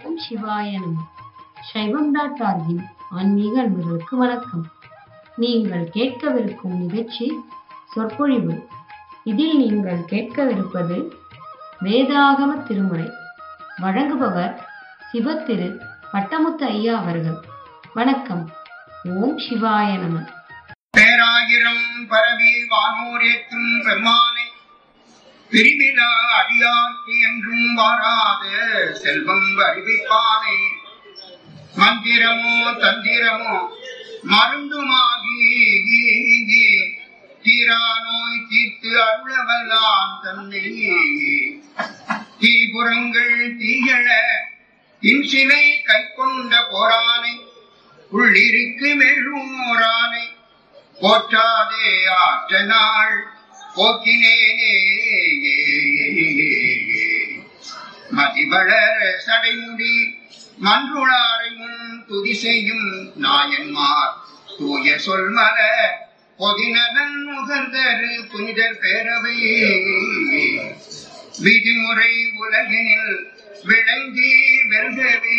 ஓம் சிவாய நம சைவம் டாட் ஆர்கின் ஆன்மீக அன்பர்களுக்கு வணக்கம் நீங்கள் கேட்கவிருக்கும் நிகழ்ச்சி சொற்பொழிவு இதில் நீங்கள் கேட்கவிருப்பது வேதாகம திருமுறை வழங்குபவர் சிவத்திரு பட்டமுத்து ஐயா அவர்கள் வணக்கம் ஓம் சிவாய நம பேராயிரம் பரவி வானோரேற்றும் பெம்மானை பிரிவிழா அடியார்க்கு என்றும் வாராத செல்வம் அறிவிப்பானை மந்திரமோ தந்திரமோ மருந்துமாகி தீரா நோய் தீர்த்து அருளவல்லான் தன்னை தீபுரங்கள் தீயழ இன்சிலை கை கொண்ட போரானை உள்ளிருக்கு மெழுமோரானை போற்றாதே ஆற்ற நாள் போக்கினேனே மதிவளர சடைமுடி மன்றுளாரை முன் துதி செய்யும் நாயன்மார் தூய சொல்மல பொதினதன் நுகர்தரு புனிதர் பேரவை விதிமுறை உலகினில் விளங்கி வெல்கவே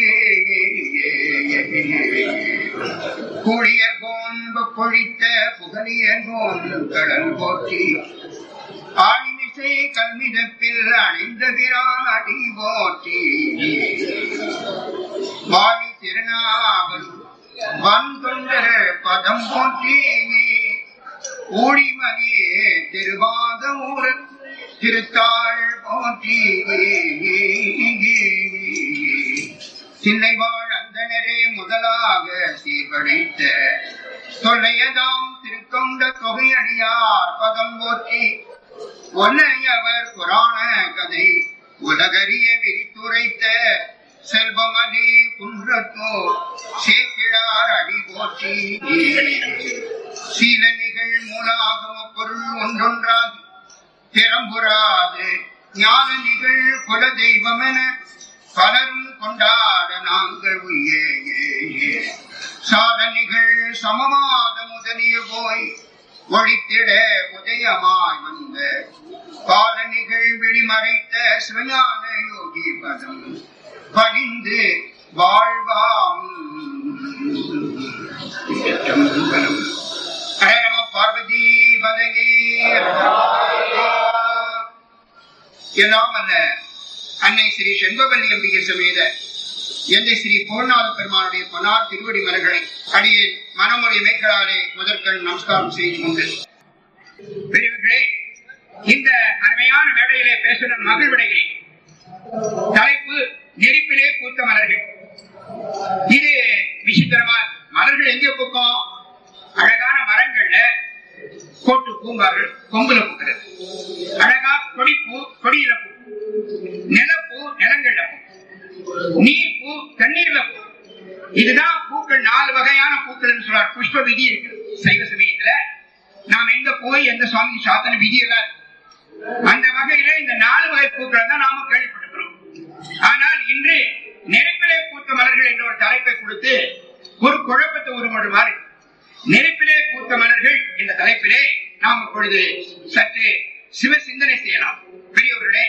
கூடியர் கோன்பு பொழித்த புகழியர் கோன் கடல் போற்றி ஆழிமிசை கல்மிதப்பில் அணிந்த பிரான் அடி போற்றி வாழி திருநாவல் வன் தொண்டர் பதம் போற்றி ஊழிமணியே திருவாத ஊர் திருத்தாள் போற்றி சின்னைவாழ் அந்தனரே முதலாக சீர்படைத்த தொல்லையதாம் திருத்தொண்ட தொகையடியார் பதம் போற்றி ஒன்னையவர் புராண கதை உலகறிய விரித்துரைத்த செல்வமணி குன்றத்தோ சேக்கிழார் அடி போற்றி சீல நிகழ் மூலாகம பொருள் ஒன்றொன்றாகி திறம்புறாது ஞான நிகழ் குல தெய்வமென பலரும் கொண்டாட நாங்கள் உய்யே சாதனைகள் சமவாத முதலிய போய் ஒழித்திட உதயமாய் வந்த பாலனிகள் வெளிமறைத்த சிவஞான யோகி பதம் பணிந்து வாழ்வாம் ஹரம பார்வதி பதகே எல்லாம் அல்ல அன்னை ஸ்ரீ செண்பவல்லி அம்பிகை சமேத எந்தை ஸ்ரீ பூர்ணாத பெருமானுடைய பொன்னார் திருவடி மலர்களை அடியேன் மனமொழி மேற்களாலே முதற்கண் நமஸ்காரம் செய்து கொண்டு பெரியவர்களே இந்த அருமையான மேடையிலே பேசுடன் மகிழ்வடைகிறேன் தலைப்பு நெருப்பிலே பூத்த மலர்கள் இது விசித்திரமா மலர்கள் எங்கே பூக்கும் அழகான மரங்கள்ல கோட்டு பூம்பார்கள் கொம்புல பூக்கிறது அழகா கொடிப்பூ கொடியில பூ நிலப்பூ நிலங்கள்ல பூ நீர் பூ தண்ணீர்ல பூ இதுதான் பூக்கள் நாலு வகையான பூக்கள் சொல்றார் புஷ்ப விதி இருக்கு சைவ சமயத்துல நாம் எந்த பூவை எந்த சுவாமி சாத்தன விதி எல்லாம் இருக்கு. அந்த வகையில இந்த நாலு வகை பூக்களை தான் நாம கேள்விப்பட்டிருக்கிறோம் ஆனால் இன்று நெருப்பிலே பூத்த மலர்கள் என்ற ஒரு தலைப்பை கொடுத்து ஒரு குழப்பத்தை உருவாடுமாறு நெருப்பிலே பூத்த மலர்கள் என்ற தலைப்பிலே நாம் இப்பொழுது சற்று சிவ சிந்தனை செய்யலாம் பெரியவர்களே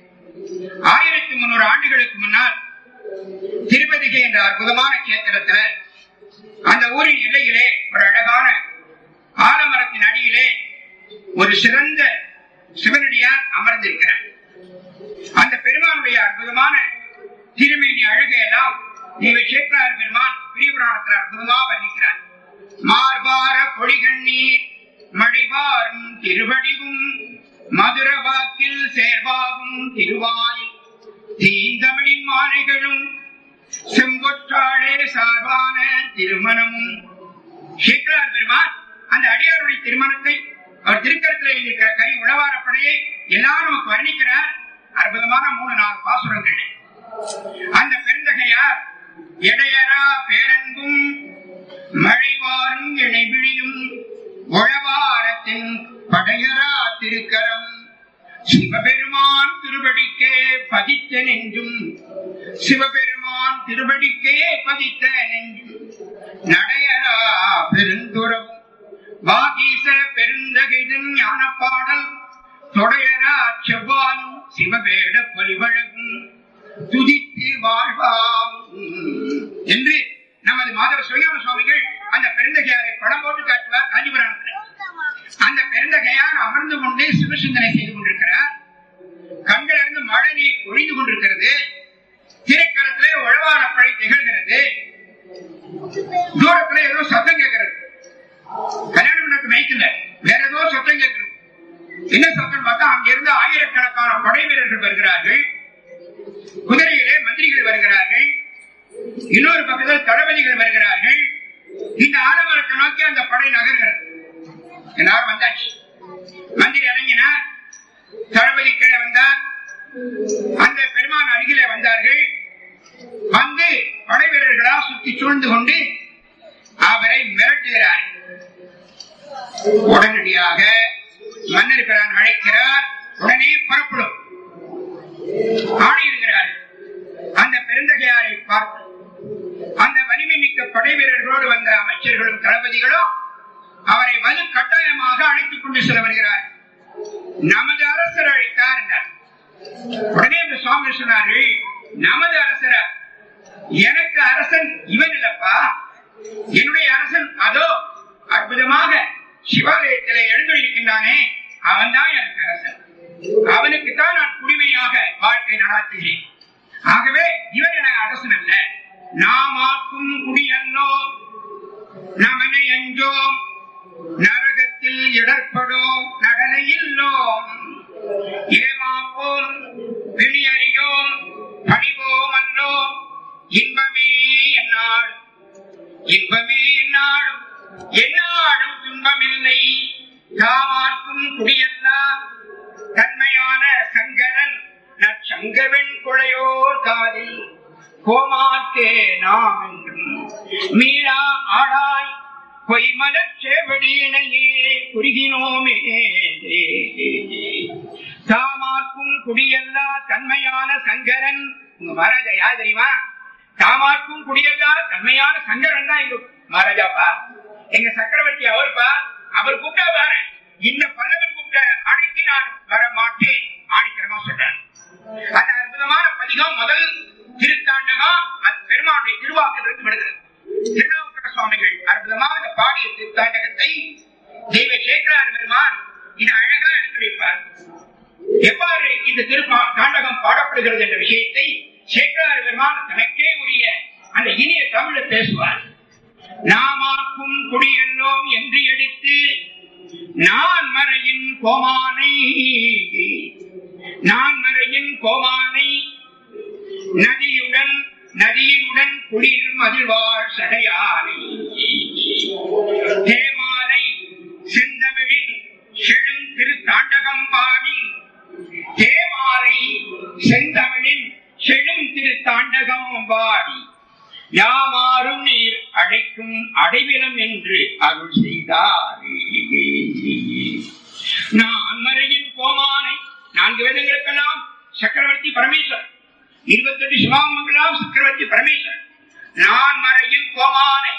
ஆயிரத்தி முன்னூறு ஆண்டுகளுக்கு முன்னால் திருப்பதிகை என்ற அற்புதமான கேத்திரத்துல அந்த ஊரின் எல்லையிலே ஒரு அழகான ஆலமரத்தின் அடியிலே ஒரு சிறந்த சிவனடியார் அமர்ந்திருக்கிறார் அந்த பெருமானுடைய அற்புதமான திருமேனி அழகையெல்லாம் நீங்கள் சேக்கரார் பெருமான் பிரியபுராணத்தில் அற்புதமா வர்ணிக்கிறார் மார்பார பொழிகண்ணீர் மழைவாரும் திருவடிவும் மதுர வாக்கில் சேர்வாகும் திருவாய் தீந்தமிழின் மாலைகளும் செம்பொற்றாழே சார்பான திருமணமும் சேக்கரார் பெருமான் அந்த அடியாருடைய திருமணத்தை அவர் திருக்கரத்தில் இருக்கிற கை உழவாரப்படையை எல்லாரும் நமக்கு வர்ணிக்கிறார் அற்புதமான மூணு நாலு பாசுரங்கள் அந்த பெருந்தகையார் இடையரா பேரன்பும் மழைவாரும் இணைவிழியும் உழவாரத்தின் படையரா திருக்கரம் சிவபெருமான் திருவடிக்கே பதித்த நெஞ்சும் சிவபெருமான் திருவடிக்கே பதித்த நெஞ்சும் நடையரா பெருந்துறவும் வாகீச பெருந்தகைதன் ஞான பாடல் தொடையரா செவ்வாயும் சிவவேட பொலிவழகும் துதித்து வாழ்வாம் மந்திரிகள் வருகிறார்கள் இன்னொரு பக்கத்தில் தளபதிகள் வருகிறார்கள் இந்த ஆலமரத்தை நோக்கி அந்த படை நகர்கிறது எல்லாரும் வந்தாச்சு மந்திரி இறங்கினார் தளபதி கீழே வந்தார் அந்த பெருமான் அருகிலே வந்தார்கள் வந்து படை வீரர்களா சுத்தி சூழ்ந்து கொண்டு அவரை மிரட்டுகிறார் உடனடியாக மன்னர் பிரான் அழைக்கிறார் உடனே புறப்படும் ஆணையிடுகிறார் அந்த பெருந்தகையாரை பார்த்து அந்த வலிமை மிக்க படை வீரர்களோடு வந்த அமைச்சர்களும் தளபதிகளும் அவரை வலு கட்டாயமாக அழைத்துக் கொண்டு செல்ல வருகிறார் நமது அரசர் அழைத்தார் என்றார் உடனே இந்த சுவாமி சொன்னார்கள் நமது அரசரா எனக்கு அரசன் இவன் இல்லப்பா என்னுடைய அரசன் அதோ அற்புதமாக சிவாலயத்திலே எழுந்திருக்கின்றானே அவன் தான் எனக்கு அரசன் அவனுக்கு தான் நான் குடிமையாக வாழ்க்கை நடாத்துகிறேன் ஆகவே இவன் எனக்கு அரசன் அல்ல நாமாக்கும் குடியல்லோ நமனை அஞ்சோம் நரகத்தில் இடர்படோம் நடனை இல்லோம் ஏமாப்போம் பிணியறியோம் பணிவோம் அல்லோ இன்பமே என்னாள் இன்பமே என்னாலும் என்னாலும் துன்பமில்லை தாமார்க்கும் குடியல்லா தன்மையான சங்கரன் நற்சங்கவெண் குழையோர் காதில் கோமாத்தே நாம் என்றும் மீளா ஆளாய் பொய்மலச் சேவடியினையே குறுகினோமே தாமார்க்கும் குடியல்லா தன்மையான சங்கரன் உங்க மகாராஜா யார் தெரியுமா தாமார்க்கும் குடியல்லா தன்மையான சங்கரன் தான் எங்க மகாராஜாப்பா எங்க சக்கரவர்த்தி அவர்ப்பா அவர் கூப்பிட்டா பாரு இந்த பல்லவன் கூப்பிட்ட ஆணைக்கு நான் வர மாட்டேன் ஆணைக்கிரமா சொல்றேன் அந்த அற்புதமான பதிகம் முதல் திருத்தாண்டகம் அது பெருமானுடைய திருவாக்கிலிருந்து விடுகிறது திருநாவுக்கர சுவாமிகள் அற்புதமாக பாடிய திருத்தாண்டகத்தை தெய்வ சேக்கரார் பெருமான் இது அழகா எடுத்து வைப்பார் எவ்வாறு இந்த திருப்பா தாண்டகம் பாடப்படுகிறது என்ற விஷயத்தை சேக்கரார் பெருமான் தனக்கே உரிய அந்த இனிய தமிழை பேசுவார் நாமாக்கும் குடியெல்லோம் என்று எடுத்து நான் மறையின் கோமானை நான் மறையின் கோமானை நதியுடன் நதியினுடன் குளிர் மதிழ்வாழ் சடையானை தேமாலை செந்தமிழின் செழும் திருத்தாண்டகம் பாடி தேமாலை செந்தமிழின் செழும் திருத்தாண்டகம் பாடி யாமாறும் நீர் அழைக்கும் அடைவிலம் என்று அருள் செய்தார் நான் மறையின் கோமானை நான்கு வேதங்களுக்கெல்லாம் சக்கரவர்த்தி பரமேஸ்வரன் இருபத்தெட்டு சிவாமங்களாம் சக்கரவர்த்தி பரமேஸ்வரன் நான் மறையின் கோமானை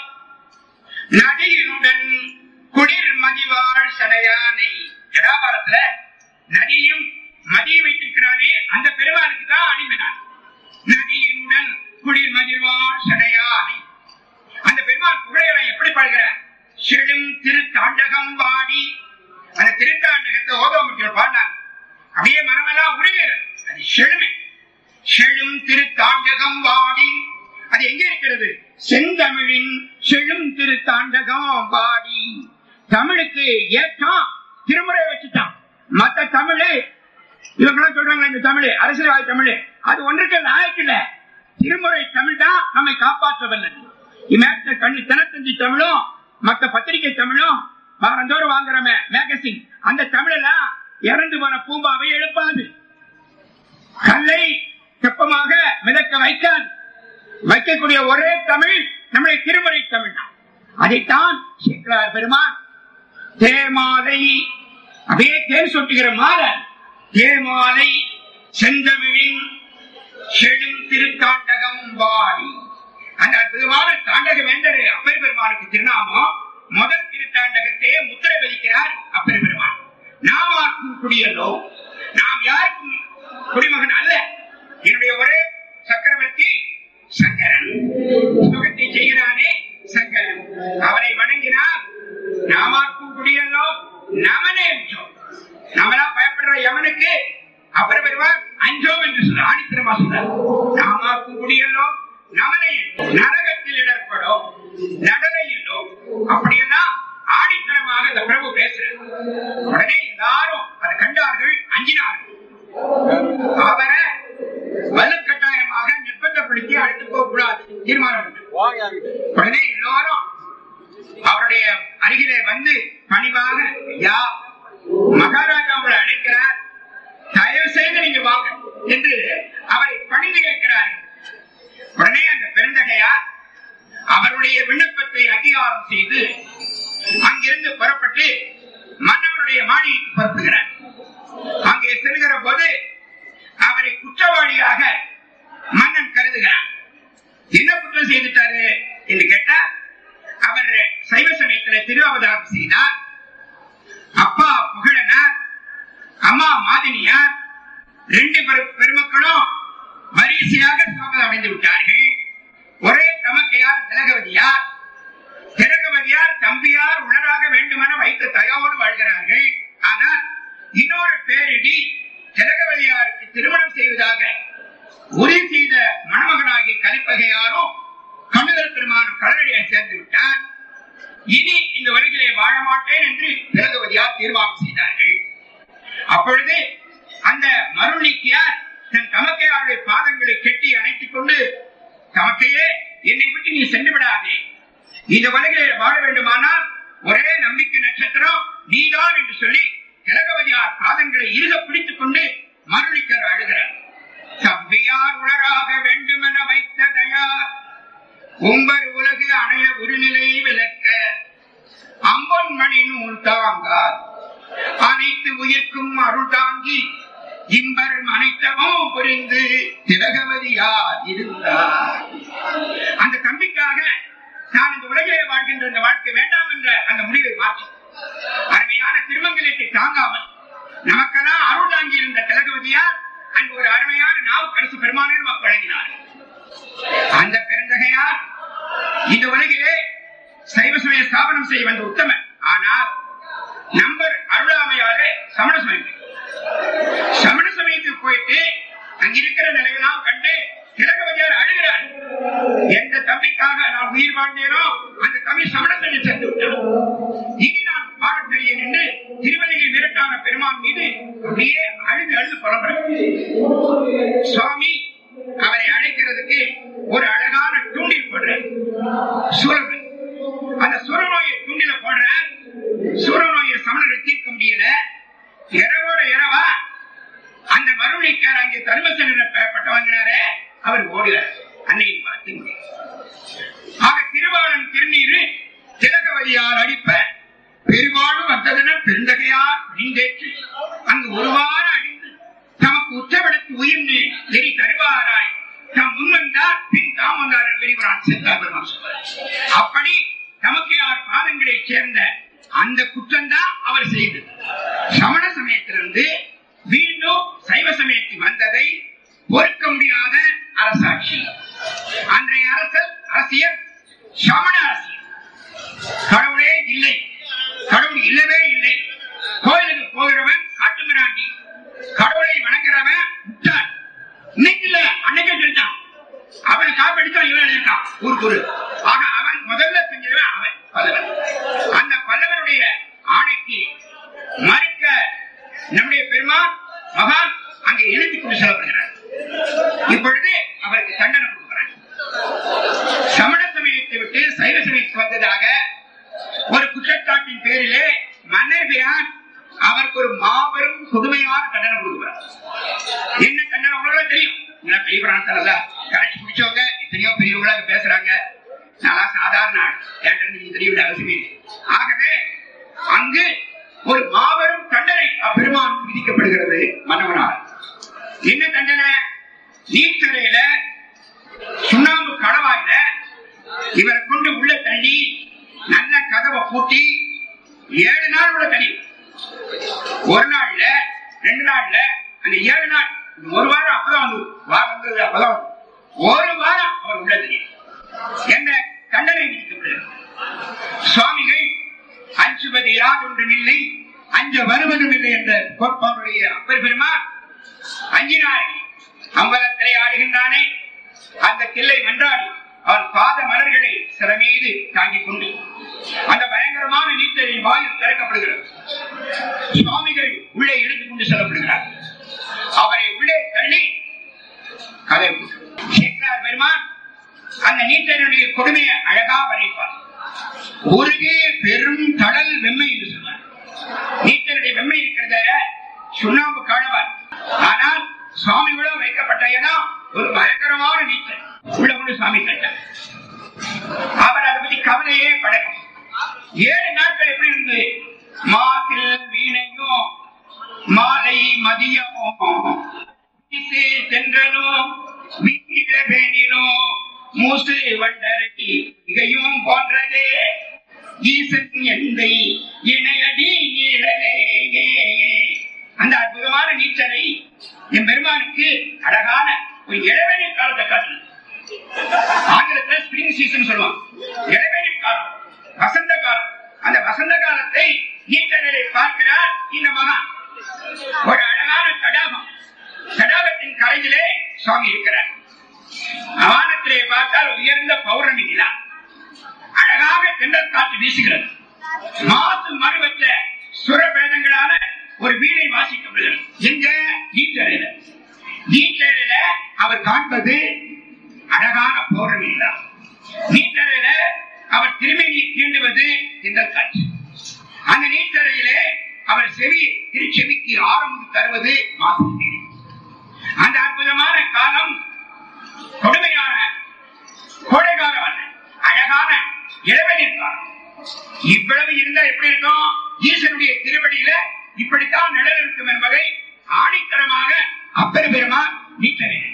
நதியினுடன் குளிர் மதிவாழ் சடையானை ஜடாபாரத்துல நதியும் மதியை வைத்திருக்கிறானே அந்த பெருமானுக்கு தான் அடிமைனான் நதியினுடன் குளிர் மதிவாழ் சடையானை அந்த பெருமான் புகழையவன் எப்படி பாடுகிறார் செழும் திருத்தாண்டகம் பாடி அந்த திருத்தாண்டகத்தை ஓதவர்கள் பாடினாங்க அப்படியே மனமெல்லாம் உருகிறது அது செழுமை செழும் திருத்தாண்டகம் வாடி அது எங்க இருக்கிறது செந்தமிழின் செழும் திருத்தாண்டகம் வாடி தமிழுக்கு ஏற்றான் திருமுறை வச்சுட்டான் மத்த தமிழ் இவங்கெல்லாம் சொல்றாங்க இந்த தமிழ் அரசியல்வாதி தமிழ் அது ஒன்றுக்கு லாயக்கு இல்ல திருமுறை தமிழ் தான் நம்மை காப்பாற்ற வல்லது இமேற்ற கண்ணு தினத்தந்தி தமிழும் மத்த பத்திரிகை தமிழும் வாரந்தோறும் வாங்குறமே மேகசின் அந்த தமிழெல்லாம் இறந்து போன பூம்பாவை எழுப்பாது கல்லை தெப்பமாக மிதக்க வைக்காது வைக்கக்கூடிய ஒரே தமிழ் நம்முடைய திருமுறை தமிழ் தான் அதைத்தான் சேக்கலார் பெருமான் தேமாலை அப்படியே தேர் சொட்டுகிற மாலை தேமாலை செந்தமிழின் செழும் திருத்தாண்டகம் வாடி அந்த அற்புதமான தாண்டக வேந்தர் அப்பர் பெருமானுக்கு திருநாமம் முதல் திருத்தாண்டகத்தையே முத்திரை பதிக்கிறார் அப்பர் பெருமான் நாமாக்கும் குடியல்லோ நாம் யாருக்கும் குடிமகன் அல்ல என்னுடைய ஒரே சக்கரவர்த்தி சங்கரன் சுகத்தை செய்கிறானே சங்கரன் அவனை வணங்கினால் நாமாக்கும் குடியல்லோ நமனே அஞ்சோம் நம்மளாம் பயப்படுற யமனுக்கு அப்புறம் வருவார் அஞ்சோம் என்று சொல்ற ஆணித்தரமா சொல்றார் நாமாக்கும் குடியல்லோ நமனை நரகத்தில் இடர்படும் நடனை இல்லோ அப்படியெல்லாம் ஆணித்தரமாக இந்த பிரபு பேசுறார் உடனே எல்லாரும் அதை கண்டார்கள் அஞ்சினார்கள் அவரை வலுக்கட்டாயமாக நிர்பந்த தீர்மானம் உடனே எல்லோரும் அவருடைய அருகிலே வந்து பணிவாக ஐயா மகாராஜா உங்களை அழைக்கிறார் தயவு செய்து நீங்க வாங்க என்று அவரை பணிந்து கேட்கிறார் உடனே அந்த பெருந்தகையார் அவருடைய விண்ணப்பத்தை அங்கீகாரம் செய்து அங்கிருந்து புறப்பட்டு மன்னவருடைய மாளிகைக்கு புறப்படுகிறார் அங்கே செல்கிற போது அவரை குற்றவாளியாக மன்னன் கருதுகிறார் என்ன குற்றம் செய்துட்டாரு என்று கேட்டா அவர் சைவ சமயத்துல திருவாவதாரம் செய்தார் அப்பா புகழனார் அம்மா மாதினியார் ரெண்டு பெரு- பெருமக்களும் வரிசையாக சுவாமதம் அடைந்து விட்டார்கள் ஒரே தமக்கையார் திலகவதியார் திலகவதியார் தம்பியார் உணராக வேண்டுமென வைத்த தயாவோடு வாழ்கிறார்கள் ஆனால் இன்னொரு பேரிடி திலகவதியாருக்கு திருமணம் செய்வதாக உறுதி செய்த மணமகனாகிய கலிப்பகையாரும் கண்ணுதல் பெருமானும் கடலடியை சேர்ந்து விட்டார் இனி இந்த உலகிலே வாழ மாட்டேன் என்று திலகவதியார் தீர்மானம் செய்தார்கள் அப்பொழுது அந்த மருளிக்கியார் தன் தமக்கையாருடைய பாதங்களை கெட்டி அணைத்துக் கொண்டு தமக்கையே என்னை விட்டு நீ சென்று விடாதே இந்த உலகிலே வாழ வேண்டுமானால் ஒரே நம்பிக்கை நட்சத்திரம் நீதான் என்று சொல்லி திலகவதியார் பாதங்களை இறுக பிடித்துக் கொண்டு மருளிக்கர் அழுகிறார் தம்பியார் உணராக வேண்டுமென வைத்த தயார் உம்பர் உலகு அணைய உருநிலை விளக்க அம்பன் மணி நூல் தாங்கார் அனைத்து உயிர்க்கும் அருள் தாங்கி இம்பர் அனைத்தமும் புரிந்து திலகவதியார் இருந்தார் அந்த தம்பிக்காக நான் இந்த உலகிலே வாழ்கின்ற இந்த வாழ்க்கை வேண்டாம் என்ற அந்த முடிவை மாற்றி அருமையான திருமங்கலத்தை தாங்காமல் நமக்கெல்லாம் அருள் தாங்கி இருந்த திலகவதியார் அங்கு ஒரு அருமையான நாவுக்கரசு பெருமானே நமக்கு வழங்கினார் அந்த பெருந்தகையார் இந்த உலகிலே சைவ சமய ஸ்தாபனம் செய்ய வந்த உத்தமன் ஆனால் நம்பர் அருளாமையாலே சமண சமயம் சமண சமயத்துக்கு போயிட்டு அங்க இருக்கிற நிலையெல்லாம் கண்டு திலகவதியார் அழுகிறார் எந்த தம்பிக்காக நான் உயிர் வாழ்ந்தேனோ அந்த தம்பி சமண சமயம் சென்று விட்டான் இனி நான் பாடத் தெரியேன் என்று திருவள்ளியில் விரட்டான பெருமான் மீது அப்படியே அழுது அழுது புலம்புறேன் சுவாமி அவரை அழைக்கிறதுக்கு ஒரு அழகான தூண்டில் போடுறேன் சுரபு அந்த சுரநோயை தூண்டில போடுற சுரநோயை சமணரை தீர்க்க முடியல இரவோட இரவா அந்த மறுபடிக்கார அங்கே தர்மசன பட்ட வாங்கினாரே அவர் ஓடுகிறார் அன்னையை பார்த்து முடியும் ஆக திருவாளன் திருநீரு திலகவதியார் அடிப்ப பெருவாழும் வந்ததன பெருந்தகையார் நீண்டேற்று அங்கு ஒருவாறு அடிந்து தமக்கு உச்சவடத்து உயிர்ந்து நெறி தருவாராய் தம் முன்வந்தார் பின் தாம் வந்தார் பெரியவரான் சென்றார் பெருமான் சொல்வார். அப்படி நமக்கு யார் பாதங்களை சேர்ந்த அந்த குற்றம் தான் அவர் செய்தது சமண சமயத்திலிருந்து மீண்டும் சைவ சமயத்துக்கு வந்ததை பொறுக்க முடியாத அரசாட்சி அன்றைய அரசல் அரசியல் சமண அரசியல் கடவுளே இல்லை கடவுள் இல்லவே இல்லை கோயிலுக்கு போகிறவன் காட்டுமிராண்டி கடவுளை வணங்குறவன் முட்டாள் இன்னைக்கு இல்ல அன்னைக்கே செஞ்சான் அவனை காப்படித்தான் இவன் எழுதிட்டான் ஊர் குரு ஆக அவன் முதல்ல செஞ்சவன் அவன் பல்லவன் அந்த பல்லவனுடைய ஆணைக்கு மறுக்க நம்முடைய பெருமான் மகான் அங்கே எழுதி கொண்டு செல்லப்படுகிறார் இப்பொழுது அவருக்கு தண்டனை கொடுக்கிறார் சமண சமயத்தை விட்டு சைவ சமயத்துக்கு வந்ததாக ஒரு குற்றச்சாட்டின் பேரிலே மன்னபிரான் அவருக்கு ஒரு மாபெரும் கொடுமையான தண்டனை கொடுக்கிறார் என்ன தண்டனை உங்களுக்கு தெரியும் நான் பெரிய பிராணத்தால கரைச்சி பிடிச்சவங்க எத்தனையோ பெரியவங்களா அங்க பேசுறாங்க நான் சாதாரண ஆள் என்கிட்ட நீங்க தெரிய வேண்டிய அவசியம் இல்லை ஆகவே அங்கு ஒரு மாபெரும் தண்டனை அப்பெருமான் விதிக்கப்படுகிறது மன்னவனால் என்ன தண்டனை நீச்சரையில சுண்ணாம்பு களவாயில இவரை கொண்டு உள்ள தள்ளி நல்ல கதவை பூட்டி ஏழு நாள் உள்ள தள்ளி ஒரு நாள்ல ரெண்டு நாள்ல அந்த ஏழு நாள் ஒரு வாரம் அப்பதான் வந்து வாரம் வந்தது அப்பதான் வந்து. ஒரு வாரம் அவர் உள்ள தெரியும் என்ன தண்டனை விதிக்கப்படுகிறது சுவாமிகள் அஞ்சுவது யாதொன்றும் இல்லை அஞ்ச வருவதும் இல்லை என்ற கோட்பாடுடைய அப்பர் பெருமான் அஞ்சினார் அம்பலத்திலே ஆடுகின்றானே அந்த கிள்ளை மன்றாடி அவன் பாத மலர்களை சிறமீது தாங்கிக் கொண்டு அந்த பயங்கரமான நீச்சலின் வாயில் திறக்கப்படுகிறது சுவாமிகள் உள்ளே இழுத்துக் கொண்டு செல்லப்படுகிறார் அவரை உள்ளே தள்ளி கதை கேட்கிறார் பெருமான் அந்த நீச்சனுடைய கொடுமையை அழகா வரைப்பார் உருகே பெரும் கடல் வெம்மை என்று சொன்னார் நீச்சனுடைய வெம்மை இருக்கிறத சுண்ணாம்பு காணவார் ஆனால் சுவாமிகளோ வைக்கப்பட்ட இடம் ஒரு பயங்கரமான நீச்சல் உள்ள கொண்டு சுவாமி கேட்டார் அவர் அதை பத்தி கவலையே படல ஏழு நாட்கள் எப்படி இருந்தது மாசில் வீணையும் மாலை மதியமும் இசை தென்றலும் வீட்டில வேணிலும் மூசு வண்டரடி மிகையும் போன்றதே ஈசன் எந்தை இணையடி நீழலே அந்த அற்புதமான நீச்சலை என் பெருமானுக்கு அழகான ஒரு இளவேணி காலத்தை காட்டு ஆங்கிலத்துல ஸ்பிரிங் சீசன் சொல்லுவாங்க இளவேணி காலம் வசந்த காலம் அந்த வசந்த காலத்தை நீச்சலை பார்க்கிறார் இந்த மகான் ஒரு அழகான தடாகம் தடாகத்தின் கரையிலே சுவாமி இருக்கிறார் வானத்திலே பார்த்தால் உயர்ந்த பௌர்ணமி நிலா அழகாக தென்றல் காற்று வீசுகிறது மாசு மறுவற்ற சுரபேதங்களான ஒரு வீணை வாசிக்கப்படுகிறது எங்க நீச்சலையில நீச்சலையில அவர் காண்பது அழகான பௌர்ணமி நிலா நீச்சலையில அவர் திருமணியை தீண்டுவது தென்றல் காற்று அந்த நீச்சலையிலே அவர் செவி திருச்செவிக்கு ஆரம்பு தருவது மாசு நீர். அந்த அற்புதமான காலம் கொடுமையான கோடைகாலம் அல்ல அழகான இளவெளிர் காலம் இவ்வளவு இருந்தா எப்படி இருக்கும் ஈசனுடைய திருவடியில இப்படித்தான் நிழல் இருக்கும் என்பதை ஆணித்தரமாக அப்பெரு பெருமான் நீச்சலில்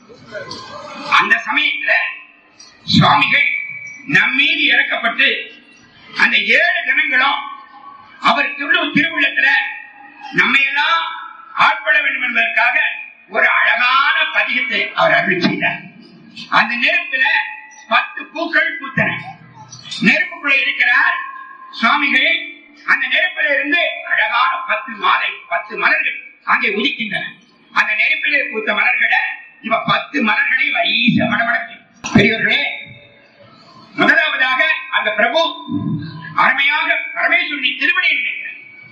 அந்த சமயத்துல சுவாமிகள் நம்மீது இறக்கப்பட்டு அந்த ஏழு தினங்களும் அவர் திரு திருவுள்ளத்துல நம்மையெல்லாம் ஆட்பட வேண்டும் என்பதற்காக ஒரு அழகான பதிகத்தை அவர் அருள் செய்தார் அந்த நெருப்புல பத்து பூக்கள் பூத்தன நெருப்புக்குள்ள இருக்கிறார் சுவாமிகள் அந்த நெருப்பில இருந்து அழகான பத்து மாலை பத்து மலர்கள் அங்கே உதிக்கின்றன அந்த நெருப்பிலே பூத்த மலர்களை இவ பத்து மலர்களை வைச மடமடக்கு பெரியவர்களே முதலாவதாக அந்த பிரபு அருமையாக பரமேஸ்வரனை திருவடியை நினைக்கிறார்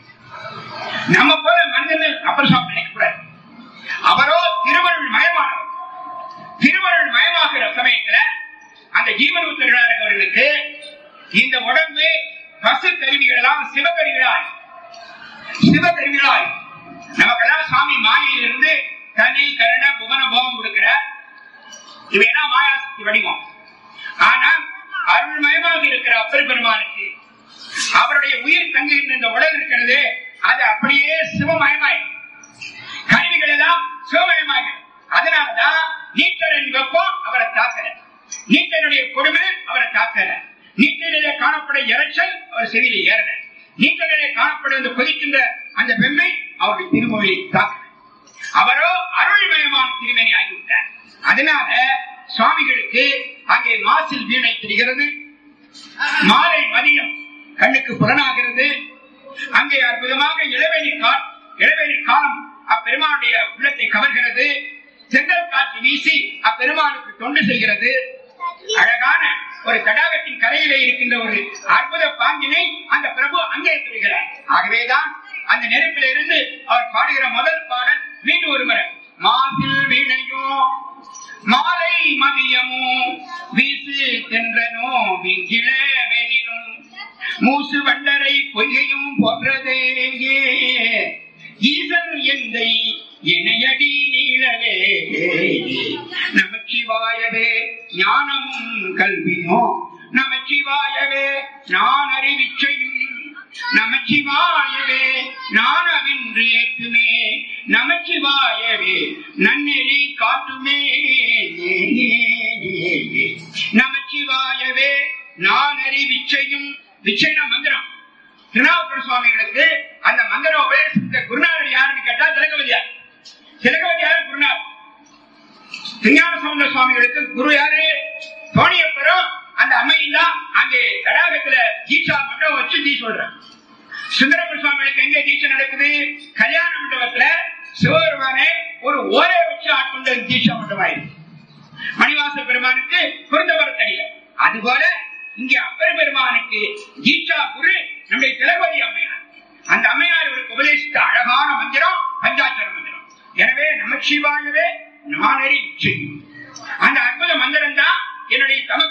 நம்ம போல மனிதர்கள் அப்பர் சுவாமி நினைக்கக்கூடாது அவரோ திருவருள் மயமானவர் திருவருள் மயமாகிற சமயத்துல அந்த ஜீவனூத்தர்களாக இருக்கவர்களுக்கு இந்த உடம்பு பசு கருவிகள் எல்லாம் சிவகருவிகளாய் சிவகருவிகளாய் நமக்கெல்லாம் சாமி மாயிலிருந்து தனி கருண புவன போகம் கொடுக்கிறார் இவையெல்லாம் மாயாசக்தி வடிவம் ஆனால் அருள்மயமாக இருக்கிற அப்பர் பெருமானுக்கு அவருடைய உயிர் தங்குகின்ற இந்த உடல் இருக்கிறது அது அப்படியே சிவமயமாய் கருவிகள் எல்லாம் சிவமயமாக அதனாலதான் நீட்டரின் வெப்பம் அவரை தாக்கல நீட்டனுடைய கொடுமை அவரை தாக்கல நீட்டனிலே காணப்படும் இறைச்சல் அவர் செவியில ஏறல நீட்டனிலே காணப்படும் இந்த கொதிக்கின்ற அந்த வெம்மை அவருடைய திருமொழியை தாக்கல அவரோ அருள்மயமான திருமணி ஆகிவிட்டார் அதனால சுவாமிகளுக்கு அங்கே மாசில் வீணை தெரிகிறது மாலை மதியம் கண்ணுக்கு புலனாகிறது அங்கே அற்புதமாக இளவேணி கா- இளவேணி காலம் அப்பெருமானுடைய உள்ளத்தை கவர்கிறது செங்கல் காற்று வீசி அப்பெருமானுக்கு தொண்டு செய்கிறது அழகான ஒரு தடாகத்தின் கரையிலே இருக்கின்ற ஒரு அற்புத பாங்கினை அந்த பிரபு அங்கே பெறுகிறார் ஆகவேதான் அந்த நெருப்பில இருந்து அவர் பாடுகிற முதல் பாடல் மீண்டும் ஒரு முறை மாசில் வீணையோ மாலை மதியமோ வீசு தென்றனோ விங்கில வேணிலும் மூசு வண்டரை பொய்கையும் போன்றதே ஈசன் எந்தை இணையடி நீளவே நமச்சிவாயவே ஞானமும் கல்வியோ நமச்சிவாயவே நான் அறிவிச்சையும் நமச்சிவாயவே நானவின்று ஏற்றுமே நமச்சிவாயவே நன்னெறி காட்டுமே நமச்சிவாயவே நான் அறிவிச்சையும் விச்சைன மந்திரம் திருநாவுக்கர் சுவாமிகளுக்கு அந்த மந்திர உபதேசத்தை குருநாதர் யாருன்னு கேட்டா திலகவதியார் திலகவதியார் குருநாதர் திருஞான சம்பந்த சுவாமிகளுக்கு குரு யாரு தோணியப்பரும் அந்த அம்மையும் தான் அங்கே தடாகத்துல தீட்சா மண்டபம் வச்சு தீ சொல்றாங்க சுந்தரப்ப சுவாமிகளுக்கு எங்க தீட்சை நடக்குது கல்யாண மண்டபத்துல சிவபெருமானே ஒரு ஓரே வச்சு ஆட்கொண்ட தீட்சா மண்டபம் ஆயிருக்கு மணிவாச பெருமானுக்கு குருந்தவரத்தடிய அதுபோல இங்கே அப்பர் பெருமானுக்கு தீட்சா குரு நம்முடைய திலகவதி அம்மையார் அந்த அம்மையார் இவருக்கு உபதேசித்த அழகான மந்திரம் பஞ்சாட்சர மந்திரம் எனவே நமச்சிவாயவே நானறி செய்யும் அந்த அற்புத மந்திரம் தான் என்னுடைய தம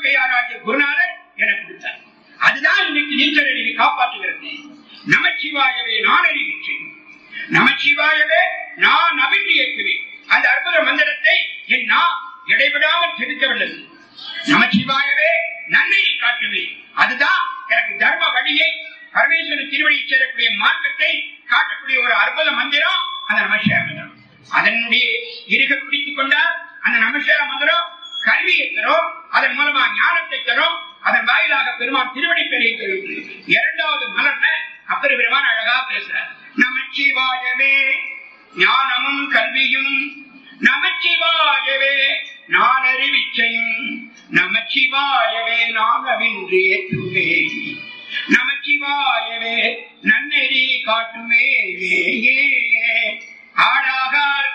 நமச்சிவாயவே நன்மையை காட்டுவே அதுதான் எனக்கு தர்ம வழியை பரமேஸ்வரன் திருவடியை சேரக்கூடிய மார்க்கத்தை காட்டக்கூடிய ஒரு அற்புத மந்திரம் அந்த நமசிவாய மந்திரம் அதனுடைய இருக பிடித்துக் கொண்டால் அந்த நமசிவாய மந்திரம் கல்வியை தரும் அதன் மூலமா ஞானத்தை தரும் அதன் வாயிலாக பெருமான் திருவடி பெரிய இரண்டாவது மலர்ல அப்பர் பெருமான் அழகா பேசுறார் நமச்சிவாயவே ஞானமும் கல்வியும் நமச்சிவாயவே நான் அறிவிச்சையும் நமச்சிவாயவே நாகவின்றி ஏற்றுமே நமச்சிவாயவே நன்னெறி காட்டுமே ஆடாகார்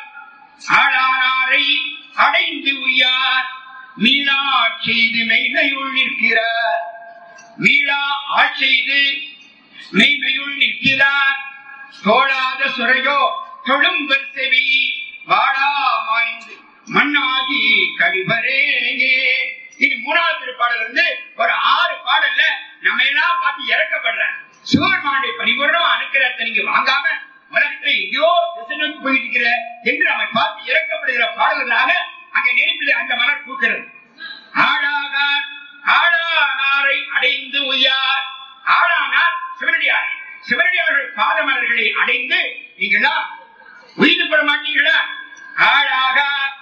ஆடானாரை அடைந்து உய்யார் மீளா செய்து மெய்மையுள் நிற்கிறார் மீளா ஆட்செய்து மெய்மையுள் நிற்கிறார் தோழாத சுரையோ தொழும்பர் செவி வாடா மாய்ந்து மண்ணாகி கழிவரேங்கே இது மூணாவது திருப்பாடல் இருந்து ஒரு ஆறு பாடல்ல நம்ம எல்லாம் பார்த்து இறக்கப்படுற சிவபெருமானுடைய பரிபூர்ணம் அனுக்கிறத நீங்க வாங்காம உலகத்துல எங்கேயோ திசை நோக்கி போயிட்டு இருக்கிற என்று நம்மை பார்த்து இறக்கப்படுகிற பாடல்களாக அங்க நெருப்பில் அந்த மலர் பூக்கிறது ஆடாகார் ஆடானாரை அடைந்து உய்யார் ஆடானார் சிவனடியார் சிவனடியார்கள் பாதமலர்களை அடைந்து நீங்களா உயிர் பெற மாட்டீங்களா ஆடாகார்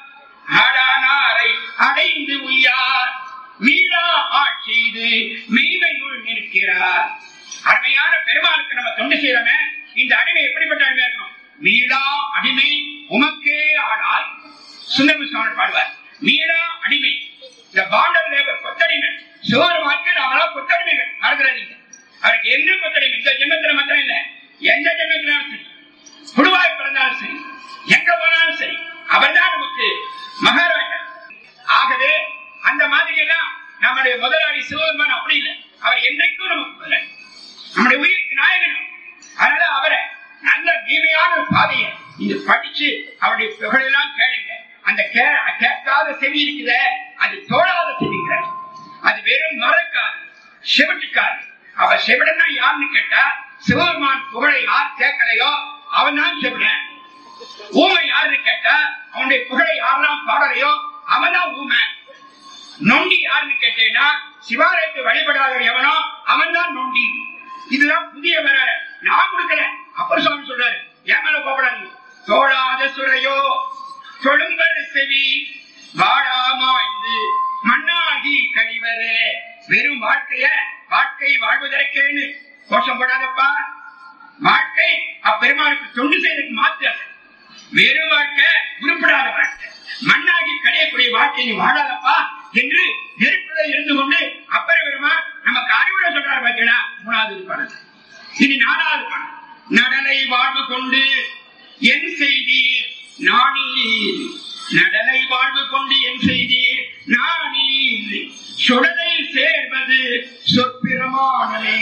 ஆடானாரை அடைந்து உய்யார் மீளா ஆட்செய்து மெய்மையுள் நிற்கிறார் அருமையான பெருமாளுக்கு நம்ம தொண்டு செய்யறோமே இந்த அடிமை எப்படிப்பட்ட அடிமையா இருக்கும் மீளா அடிமை உமக்கே ஆடாய் சுந்தரமு சுவாமி பாடுவார் மீளா அடிமை இந்த பாண்டவ தேவர் கொத்தடிமை சோறு வாழ்க்கை நாமெல்லாம் கொத்தடிமைகள் மறந்துடாதீங்க அவருக்கு என்ன கொத்தடிமை இந்த ஜென்மத்துல மாத்திரம் இல்ல எந்த ஜென்மத்திலும் சரி குழுவாய் பிறந்தாலும் சரி எங்க போனாலும் சரி அவர்தான் நமக்கு மகாராஜா ஆகவே அந்த மாதிரி எல்லாம் நம்முடைய முதலாளி சிவபெருமான் அப்படி இல்லை அவர் என்றைக்கும் நமக்கு முதலாளி நம்முடைய உயிருக்கு நாயகனும் அதனால அவரை நல்ல நீமையான ஒரு பாதையை நீங்க படிச்சு அவருடைய புகழெல்லாம் கேளுங்க அந்த கே- கேட்காத செவி இருக்குத அது தோழாத செவிங்கிற அது வெறும் மறக்காது செவிட்டுக்காது அவ செவிடனா யாருன்னு கேட்டா சிவபெருமான் புகழை யார் கேட்கலையோ அவன் தான் செவிடன் ஊமை யாருன்னு கேட்டா அவனுடைய புகழை யாரெல்லாம் பாடலையோ அவன் தான் ஊமை நொண்டி யாருன்னு கேட்டீங்கன்னா சிவாலயத்தை வழிபடாத எவனோ அவன் தான் நொண்டி இதுதான் புதிய வர நான் கொடுக்கல அப்பர் சுவாமி சொல்றாரு என் மேல கோபடாதீங்க தோழாத சுரையோ தொழும்பர் செவி வாடாமாய்ந்து மண்ணாகி கழிவரே வெறும் வாழ்க்கைய வாழ்க்கை வாழ்வதற்கேன்னு கோஷம் போடாதப்பா வாழ்க்கை அப்பெருமானுக்கு தொண்டு செய்யறதுக்கு மாத்திரம் வேறு வாழ்க்கை உருப்படாத வாழ்க்கை மண்ணாகி கடையக்கூடிய வாழ்க்கை நீ வாழாதப்பா என்று நெருப்புல இருந்து கொண்டு அப்பர் பெருமான் நமக்கு அறிவுரை சொல்றாரு பார்த்தீங்களா மூணாவது பாடல் இனி நாலாவது பாடல் நடலை வாழ்வு கொண்டு என் செய்தீர் நாணீர் நடலை வாழ்வு கொண்டு என் செய்தீர் நாணீர் சுடலை சேர்வது சொற்பிரமானமே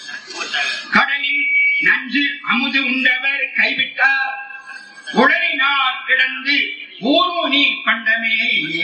கடலில் நஞ்சு அமுது உண்டவர் கைவிட்டார் உடலினால் கிடந்து ஊர்முனி பண்டமே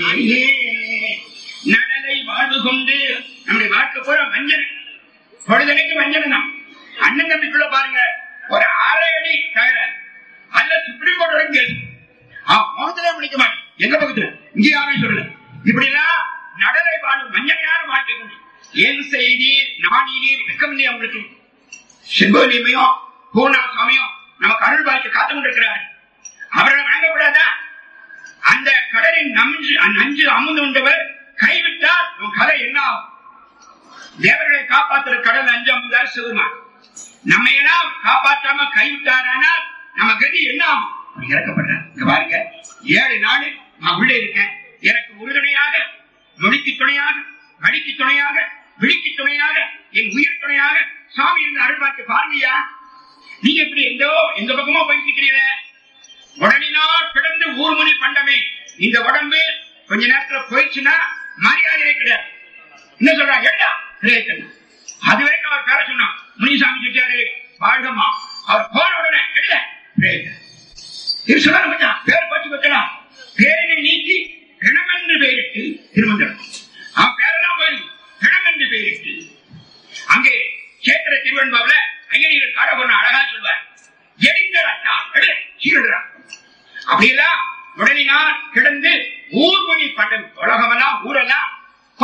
நடலை வாழ்வு கொண்டு நம்முடைய வாழ்க்கை பூரா வஞ்சனை பொழுதனைக்கு வஞ்சனை தான் அண்ணன் தம்பிக்குள்ள பாருங்க ஒரு அரை அடி தகராறு அல்ல சுப்ரீம் கோர்ட் வரைக்கும் கேஸ் மோகத்திலே முடிக்க மாட்டேன் எங்க பக்கத்துல இங்கே யாரும் சொல்லல இப்படி எல்லாம் நடலை வாழ்வு வஞ்சனையான வாழ்க்கை கொண்டு என் செய்தி நாணீர் வெக்கம் இல்லையா உங்களுக்கு செங்கோலியமையும் பூர்ணா சுவாமியும் நமக்கு அருள் வாய்க்கு காத்து கொண்டிருக்கிறார் அவர்களை வழங்கப்படாதா அந்த கடலின் நஞ்சு நஞ்சு அமுந்து உண்டவர் கைவிட்டால் உன் கதை என்ன ஆகும் தேவர்களை காப்பாற்றுற கடல் அஞ்சு அமுதார் சிவருமான் நம்ம எல்லாம் காப்பாற்றாம கைவிட்டாரானால் நம்ம கதி என்ன ஆகும் அவர் இறக்கப்படுறார் இங்க பாருங்க ஏழு நாள் நான் உள்ளே இருக்கேன் எனக்கு உறுதுணையாக நொடிக்கு துணையாக வடிக்கு துணையாக விழிக்கு துணையாக என் உயிர் துணையாக சாமி இருந்து அருள் பார்த்து பாருங்கய்யா நீங்க எப்படி எந்தோ எந்த பக்கமோ போயிட்டு இருக்கிறீங்க உடலினால் கிடந்து ஊர்முனி பண்டமே இந்த உடம்பு கொஞ்ச நேரத்துல போயிடுச்சுன்னா மரியாதையே கிடையாது என்ன சொல்றாங்க எடுடா கிரேக்கன் அது வரைக்கும் அவர் பேர சொன்னான் முனிசாமி செட்டியாரு வாழ்கமா அவர் போன உடனே எடுல கிரேக்கன் இது சொல்ல மச்சான் பேர் பச்சு வைக்கலாம் பேரினை நீக்கி இனமென்று பெயரிட்டு திருமந்திரம் அவன் பேரெல்லாம் போயிருக்கு இனமென்று பெயரிட்டு அங்கே சேத்திர திருவெண்பாவில ஐயனிகள் காடபொண்ண அழகா சொல்வார் எடிந்தரட்டா எடு சீடுறா அப்படியெல்லாம் உடலினால் கிடந்து ஊர்மணி பண்டம் உலகமெல்லாம் ஊரெல்லாம்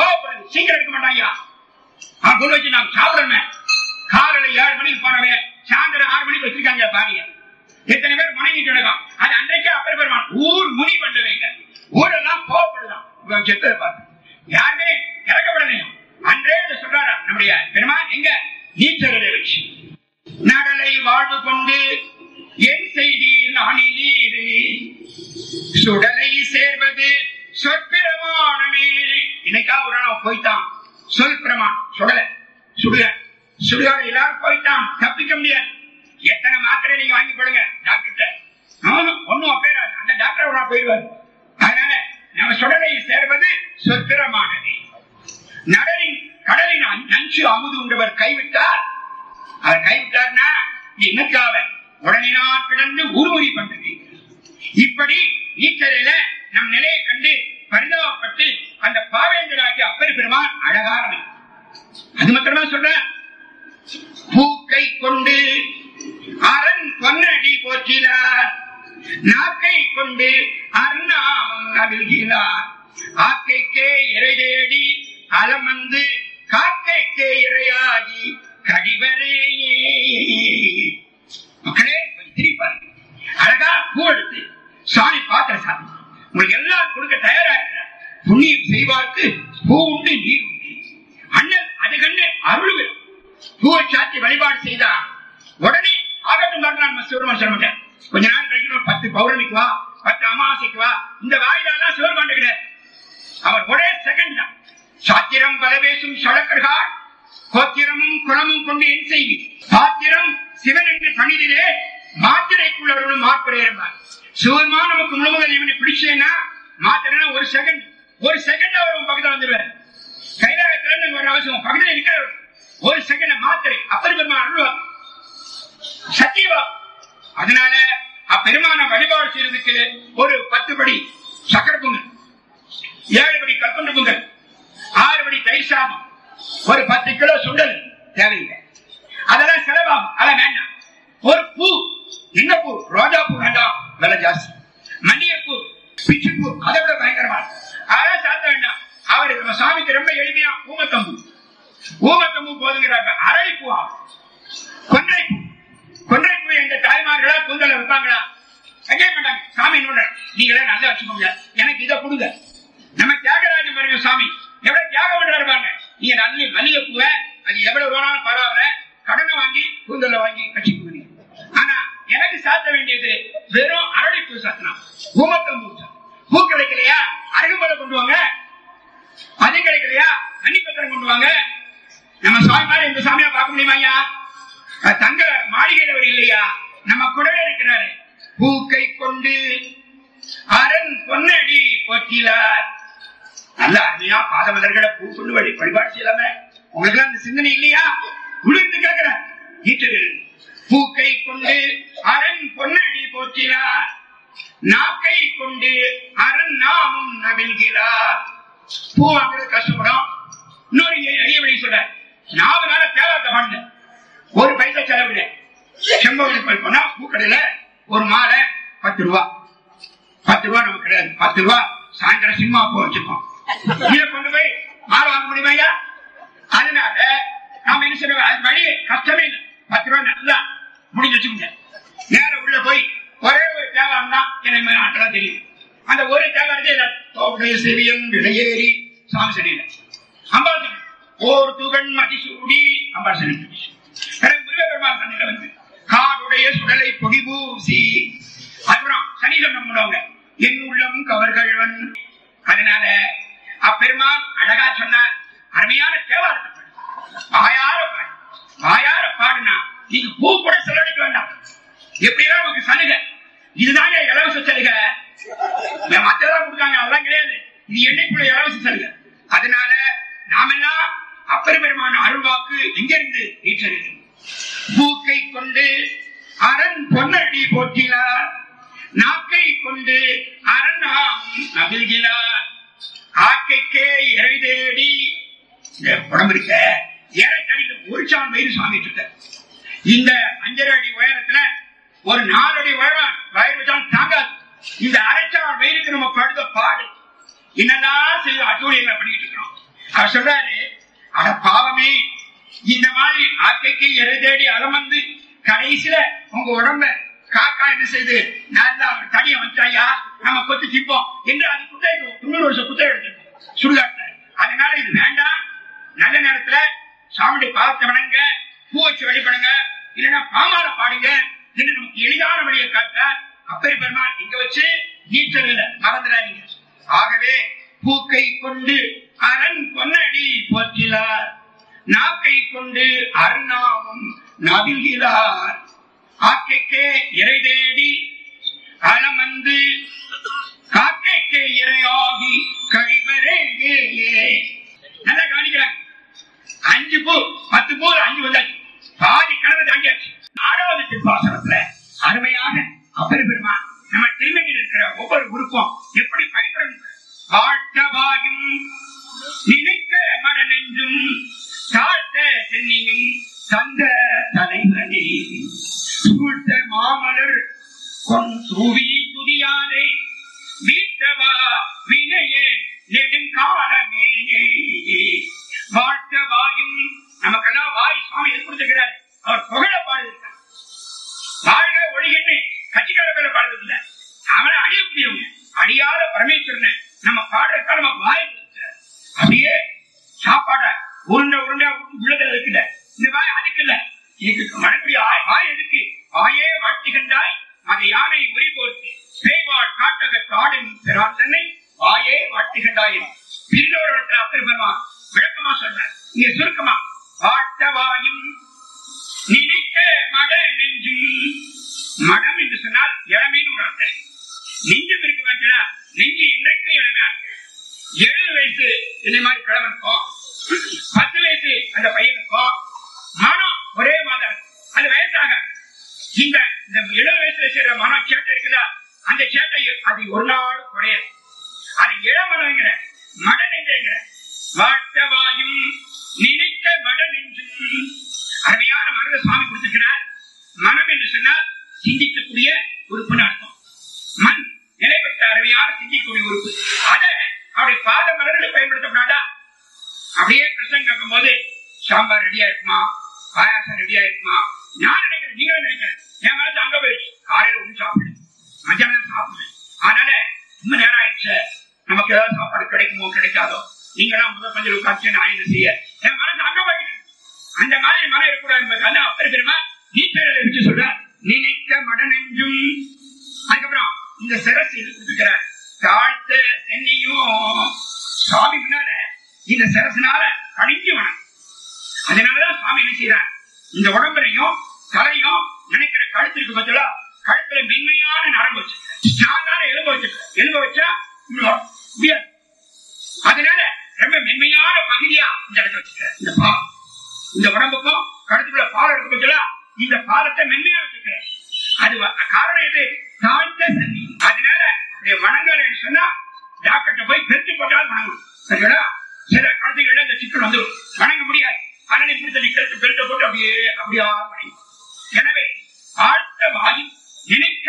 சாப்பிடணும் காலையில ஏழு மணிக்கு போனவே சாயந்தரம் ஆறு மணிக்கு வச்சிருக்காங்க பாடிய எத்தனை பேர் முணங்கிட்டு கிடக்கும் அது அன்றைக்கு அப்பர் பெருமான் ஊர் முனி பண்ணுவீங்க ஊரெல்லாம் கோவப்படுதான் இவன் செத்ததை பார்த்து யாருமே இறக்கப்படலையும் அன்றே இதை சொல்றாரா நம்முடைய பெருமான் எங்க நீச்சலை வச்சு நடலை வாழ்வு கொண்டு என் செய்தீர் நானிலீரு சுடலை சேர்வது சொற்பிரமாணமே இன்னைக்கா ஒரு நாள் போய்த்தான் சொல் பிரமாணம் சுடல சுடுக சுடுகாடு எல்லாரும் போய்த்தான் தப்பிக்க முடியாது எத்தனை மாத்திரை நீங்க வாங்கி போடுங்க டாக்டர்கிட்ட ஒன்னும் பேராது அந்த டாக்டர் ஒரு நாள் போயிடுவாரு அதனால நம்ம சுடலை சேர்வது சொற்பிரமானது நடலின் கடலின் அன்- நஞ்சு அமுது உண்டவர் கைவிட்டார் அவர் கைவிட்டார்னா என்னக்காக உடனே நான் கிடந்து உருமுறி பண்றது இப்படி நீச்சலில நம் நிலையை கண்டு பரிதாபப்பட்டு அந்த பாவேந்தராகி அப்பர் பெருமான் அழகான அது மாத்திரமா சொல்றேன் பூக்கை கொண்டு அரண் பொன்னடி போற்றினார் நாக்கை கொண்டு அருணாமம் நவிழ்கிறார் ஆக்கைக்கே இறை தேடி அலமந்து காக்கைக்கே இறையாகி கடிவரேயே மக்களே கொஞ்சம் திரும்பி பாருங்க அழகா பூ எடுத்து சாமி பாத்திர சாமி உங்களுக்கு எல்லாம் கொடுக்க தயாரா இருக்கிறார் புண்ணியம் செய்வார்க்கு பூ உண்டு நீர் உண்டு அண்ணல் அது கண்டு அருள்வில் பூவை சாத்தி வழிபாடு செய்தா உடனே ஆகட்டும் பார்க்கலாம் நம்ம சிவருமான் சொல்ல மாட்டேன் கொஞ்ச நாள் கழிக்கணும் பத்து பௌர்ணமிக்கு வா பத்து அமாவாசைக்கு வா இந்த வாயிலெல்லாம் சிவருமான் கிடையாது அவர் ஒரே செகண்ட் தான் சாத்திரம் பல பேசும் சழக்கர்கள் கோத்திரமும் குணமும் கொண்டு என் செய்தி பாத்திரம் சிவன் என்று பணிதிலே மாத்திரைக்குள்ளவர்களும் மாத்திரையிருப்பார் சிவமா நமக்கு முழுமுதல் இவனை பிடிச்சேன்னா மாத்திரைனா ஒரு செகண்ட் ஒரு செகண்ட் அவர் உன் பக்கத்துல வந்துருவார் கைலாயத்துல இருந்து ஒரு அவசியம் பக்கத்துல இருக்கிற ஒரு செகண்ட் மாத்திரை அப்படி பெருமா அருள்வார் சத்தியவா அதனால அப்பெருமான வழிபாடு செய்யறதுக்கு ஒரு பத்து படி சக்கர பொங்கல் ஏழு படி கற்கொண்டு பொங்கல் ஆறு படி தயிர் சாதம் ஒரு பத்து கிலோ சுண்டல் தேவையில்லை அதெல்லாம் செலவாகும் அதெல்லாம் வேண்டாம் ஒரு பூ என்ன பூ ரோஜா பூ வேண்டாம் விலை ஜாஸ்தி மல்லிகைப்பூ பிச்சு பூ அதை விட பயங்கரமான அதெல்லாம் சாத்த வேண்டாம் அவர் நம்ம சாமிக்கு ரொம்ப எளிமையா ஊமத்தம்பூ ஊமத்தம்பூ போதுங்கிறாங்க அரளிப்பூவா கொன்றைப்பூ கொன்றைப்பூ எங்க தாய்மார்களா கூந்தல வைப்பாங்களா வைக்க மாட்டாங்க சாமி என்னோட நீங்களே நல்லா வச்சுக்கோங்க எனக்கு இதை கொடுங்க நம்ம தியாகராஜ பாருங்க சாமி எவ்வளவு தியாகம் பண்றாரு பாருங்க நீங்க நல்ல மல்லிகை பூவை அது எவ்வளவு வேணாலும் பரவாயில்ல கடனை வாங்கி கூந்தல வாங்கி கட்சிக்குவீங்க ஆனா எனக்கு சாத்த வேண்டியது வெறும் அரளிப்பூ சாத்தனா பூமத்தம்பூ சாத்தணும். பூ கிடைக்கலையா அருகுமலை கொண்டு வாங்க அது கிடைக்கலையா மன்னிப்பத்திரம் கொண்டு வாங்க நம்ம சுவாமி மாதிரி இந்த சாமியா பார்க்க முடியுமா ஐயா அஹ் தங்க மாளிகையில் அவர் இல்லையா நம்ம கூடவே இருக்கிறாரு பூக்கை கொண்டு அரண் பொன்னடி போற்றிலார் நல்ல அருமையா பாதமலர்களை பூ கொண்டு வழி வழிபாடு செய்யலாமே உங்களுக்கு அந்த சிந்தனை இல்லையா உளுந்து கேட்கிறேன் ஈட்டர்கள் பூக்கை கொண்டு அரண் பொன்னடி போற்றினார் நாக்கை கொண்டு அரண் நாமும் நவிழ்கிறார் பூ வாங்குறது கஷ்டப்படும் இன்னொரு எளிய வழி சொல்ற நாலு நாள தேவாத்த பாடுங்க ஒரு பைசா செலவிட செம்பகத்தில் போய் போனா பூக்கடையில ஒரு மாலை பத்து ரூபா பத்து ரூபா நமக்கு கிடையாது பத்து ரூபா சாயந்தரம் சினிமா போ வச்சிருக்கோம் இதை கொண்டு போய் மாலை வாங்க முடியுமா ஐயா அதனால நாம என்ன செய்யணும் அது வழி கஷ்டமே இல்லை பத்து ரூபா நல்லா முடிஞ்சு வச்சுக்கோங்க நேரம் உள்ள போய் ஒரே ஒரு தேவாரம் தான் எனக்கு நாட்டெல்லாம் தெரியும் அந்த ஒரு தேவாரத்தை தோடைய செவியன் விலையேறி சாமி சனியில அம்பாள் சன்னி. ஓர் துகன் மதிசூடி அம்பாள் சனி பிறகு முருகப்பெருமாள் சன்னில வந்து காடுடைய சுடலை பொடி பூசி அப்புறம் சனிதம் நம்மளவங்க என் உள்ளம் கவர்கள்வன் அதனால அப்பெருமான் அழகா சொன்னார் அருமையான தேவாரத்தை பாடு. வாயார பாடு வாயார பாடுனா நீங்க பூ கூட செலவழிக்க வேண்டாம் எப்படியா நமக்கு சலுகை இதுதாங்க இலவச சலுகை மற்றதான் கொடுத்தாங்க அதெல்லாம் கிடையாது இது என்னைக்குள்ள இலவச சலுகை அதனால நாமெல்லாம் அப்பெருமான அருள்வாக்கு எங்கிருந்து ஈற்றது பூக்கை கொண்டு அரண் பொன்னடி போற்றினார் நாக்கை கொண்டு அரணாம் நவிழ்கிறார் ஆக்கைக்கே இறை தேடி இந்த உடம்பு இருக்க ஏறத்தடியில ஒரு சான் வயிறு சுவாமிட்டு இருக்க இந்த அஞ்சரை அடி உயரத்துல ஒரு நாலு அடி உயரம் வயிறு வச்சாலும் தாங்காது இந்த அரைச்சான் வயிறுக்கு நம்ம படுத்த பாடு என்னெல்லாம் செய்ய அட்டூழியங்களை பண்ணிட்டு இருக்கிறோம் அவர் சொல்றாரு அட பாவமே இந்த மாதிரி ஆக்கைக்கு இறை தேடி அலமந்து கடைசியில உங்க உடம்ப காக்கா என்ன செய்யுது நல்லா தடியை வச்சாயா நம்ம கொத்து திப்போம் என்று அது குத்தை தொண்ணூறு வருஷம் குத்தை எடுத்துருக்கோம் சுடுகாட்டுல அதனால இது வேண்டாம் நல்ல நேரத்துல சாமியுடைய பாதத்தை வணங்க பூ வச்சு வழிபடுங்க இல்லைன்னா பாமால பாடுங்க என்று நமக்கு எளிதான வழியை காட்ட அப்பரி பெருமாள் இங்க வச்சு நீச்சல் மறந்துடாதீங்க ஆகவே பூக்கை கொண்டு அரண் பொன்னடி போற்றிலார் நாக்கை கொண்டு அருணாமம் நவிழ்கிறார் ஆக்கைக்கே இறை தேடி அலமந்து காக்கைக்கே இரையாகி கழிவரே நல்லா கவனிக்கிறாங்க அஞ்சு பூ பத்து பூ அஞ்சு வந்தாச்சு பாதி கலந்து தாண்டியாச்சு ஆறாவது திருப்பாசனத்துல அருமையாக அப்பரி பெருமான் நம்ம திருமணியில் இருக்கிற ஒவ்வொரு உறுப்பும் எப்படி பயன்படும் வாழ்த்தவாயும் நினைக்க மட நெஞ்சும் தாழ்த்த சென்னியும் தந்த தலைவனே சூழ்த்த மாமலர் கொன் சூவி துதியாதே வீட்டவா வினையே நெடுங்காலமே வாழ்த்த வாயும் நமக்கெல்லாம் வாய் சுவாமி எது கொடுத்திருக்கிறார் அவர் புகழ பாடுகிறார் வாழ்க ஒழிகன்னு கட்சிக்கார பேர பாடுறது இல்ல அவனை அழியக்கூடியவங்க அடியாத பரமேஸ்வரனை நம்ம பாடுறதுக்காக நம்ம வாய் கொடுக்கிறார் அப்படியே சாப்பாட உருண்டை உருண்டை உள்ளதை இருக்குல்ல இந்த வாய் அதுக்கு இல்ல இதுக்கு மறுபடி வாய் எதுக்கு வாயே வாழ்த்துகின்றாய் அதை யானை உரி போர்த்து பேய்வாள் காட்டக காடும் பெறான் தன்னை வாயே வாழ்த்துகின்றாய் பிரிந்தோரிடத்தில் அப்பர் பெருமான் விளக்கமா சொல்ற இங்க சுருக்கமா வாட்ட வாயும் நினைக்க மட நெஞ்சும் மடம் என்று சொன்னால் இளமைன்னு ஒரு அர்த்தம் நெஞ்சும் இருக்கு பார்த்தீங்களா நெஞ்சு என்றைக்கும் இளமையா இருக்கு ஏழு வயசு இந்த மாதிரி கிழவனுக்கும் பத்து வயசு அந்த பையனுக்கும் மனம் ஒரே மாதிரி இருக்கும். அது வயசாக இந்த இந்த இளம் வயசுல செய்யற மனம் சேட்டை இருக்குதா அந்த சேட்டை அது ஒரு நாள் குறையாது அது இளமனங்கிற மட நெஞ்சுங்கிற வாழ்த்தவாயும் நினைக்க மட நெஞ்சும் அருமையான மனதை சுவாமி கொடுத்திருக்கிறார் மனம் என்று சொன்னால் சிந்திக்கக்கூடிய உறுப்புன்னு அர்த்தம் மண் நிலை பெற்ற அருமையான சிந்திக்கக்கூடிய உறுப்பு அதை அவருடைய பாத மலர்கள் பயன்படுத்தப்படாதா அப்படியே பிரசங்க கேட்கும் போது சாம்பார் ரெடியா இருக்குமா பாயாசம் ரெடியா இருக்குமா நான் நினைக்கிறேன் நீங்களும் நினைக்கிறேன் என் மனசு அங்க போயிடுச்சு காலையில ஒண்ணு சாப்பிடுறேன் மத்தியானம் சாப்பிடுவேன் அதனால ரொம்ப நேரம் ஆயிடுச்சு நமக்கு ஏதாவது சாப்பாடு கிடைக்குமோ கிடைக்காதோ நீங்களாம் முதல் பஞ்சல் உட்காந்து நான் என்ன செய்ய என் மனசு அங்க போயிடுது அந்த மாதிரி மனம் இருக்கக்கூடாது என்பதால அப்பர் பெருமா நீச்சலை வச்சு சொல்ற நினைக்க மடநெஞ்சும் அதுக்கப்புறம் இந்த சிரசு இது கொடுத்துக்கிறார் தாழ்த்த தென்னையும் சுவாமி முன்னால இந்த சிரசுனால கணிஞ்சு வணங்கும் அதனாலதான் சுவாமி என்ன செய்யறார் இந்த உடம்புலையும் தலையும் நினைக்கிற கழுத்து இருக்கு பார்த்தா கழுத்துல மென்மையான நரம்பு வச்சிருக்க ஸ்ட்ராங்கான எலும்பு வச்சிருக்க எலும்பு வச்சா இன்னும் முடியாது அதனால ரொம்ப மென்மையான பகுதியா இந்த இடத்துல வச்சிருக்க இந்த பா இந்த உடம்புக்கும் கழுத்துக்குள்ள பால் இருக்கு பார்த்தா இந்த பாலத்தை மென்மையா வச்சிருக்க அது வ- காரணம் எது தாழ்த்த தண்ணி அதனால அப்படியே வணங்கலன்னு சொன்னா டாக்டர்கிட்ட போய் பெருத்து போட்டாலும் வணங்கணும் சரிங்களா சில குழந்தைகள் இந்த சிக்கல் வந்து வணங்க முடியாது அதனால இப்படி தண்ணி கழுத்து பெருத்த போட்டு அப்படியே அப்படியா வணங்கும் எனவே ஆழ்த்த வாயு நினைக்க